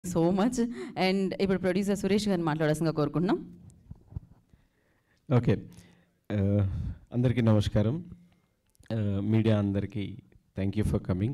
so much and ఇప్పుడు producer Suresh గారిని మాట్లాడాల్సిందిగా కోరుకుంటున్నాం ఓకే ఆ, అందరికీ నమస్కారం ఆ, మీడియా అందరికీ థ్యాంక్ యూ ఫర్ కమింగ్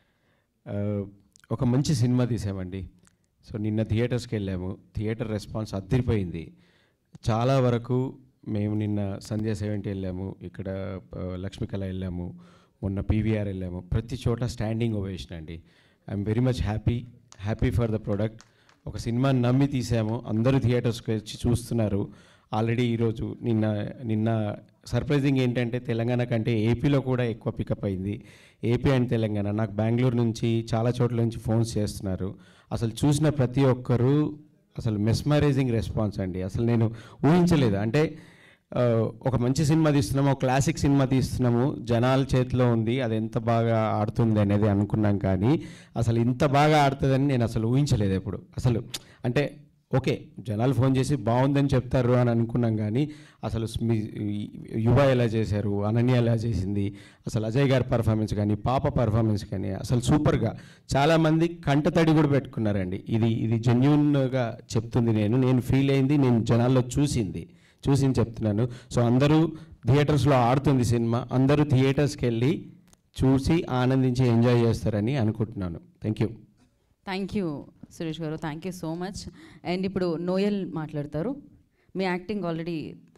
ఒక మంచి సినిమా తీసామండి సో నిన్న థియేటర్స్కి వెళ్ళాము థియేటర్ రెస్పాన్స్ అద్దరిపోయింది చాలా వరకు మేము నిన్న సంధ్య సెవెంటీ వెళ్ళాము ఇక్కడ ఆ, లక్ష్మీకళ వెళ్ళాము మొన్న పీవీఆర్ వెళ్ళాము ప్రతి చోట స్టాండింగ్ ఓవేషన్ అండి I'm very much happy happy for the product ఒక సినిమాని నమ్మి తీసాము అందరూ థియేటర్స్కి వచ్చి చూస్తున్నారు ఆల్రెడీ ఈరోజు నిన్న నిన్న సర్ప్రైజింగ్ ఏంటంటే తెలంగాణ కంటే ఏపీలో కూడా ఎక్కువ పికప్ అయింది ఏపీ అండ్ తెలంగాణ నాకు బెంగళూరు నుంచి చాలా చోట్ల నుంచి ఫోన్స్ చేస్తున్నారు అసలు చూసిన ప్రతి ఒక్కరూ అసలు మెస్మరైజింగ్ రెస్పాన్స్ అండి అసలు నేను ఊహించలేదు అంటే ఆ, ఒక మంచి సినిమా తీస్తున్నాము ఒక క్లాసిక్ సినిమా తీస్తున్నాము జనాల చేతిలో ఉంది అది ఎంత బాగా ఆడుతుంది అనేది అనుకున్నాం కానీ అసలు ఇంత బాగా ఆడుతుందని నేను అసలు ఊహించలేదు ఎప్పుడు అసలు అంటే ఓకే జనాలు ఫోన్ చేసి బాగుందని చెప్తారు అని అనుకున్నాం కానీ అసలు మీ యువ ఎలా చేశారు అనన్య ఎలా చేసింది అసలు అజయ్ గారి పర్ఫార్మెన్స్ కానీ పాప పర్ఫార్మెన్స్ కానీ అసలు సూపర్గా చాలామంది కంటతడి కూడా పెట్టుకున్నారండి ఇది ఇది జెన్యున్గా చెప్తుంది నేను నేను ఫీల్ అయింది నేను జనాల్లో చూసింది చూసి చెప్తున్నాను సో అందరూ థియేటర్స్లో ఆడుతుంది సినిమా అందరూ థియేటర్స్కి వెళ్ళి చూసి ఆనందించి ఎంజాయ్ చేస్తారని అనుకుంటున్నాను thank you thank you Suresh garu thank you so much and ఇప్పుడు నోయల్ మాట్లాడతారు మీ యాక్టింగ్ ఆల్రెడీ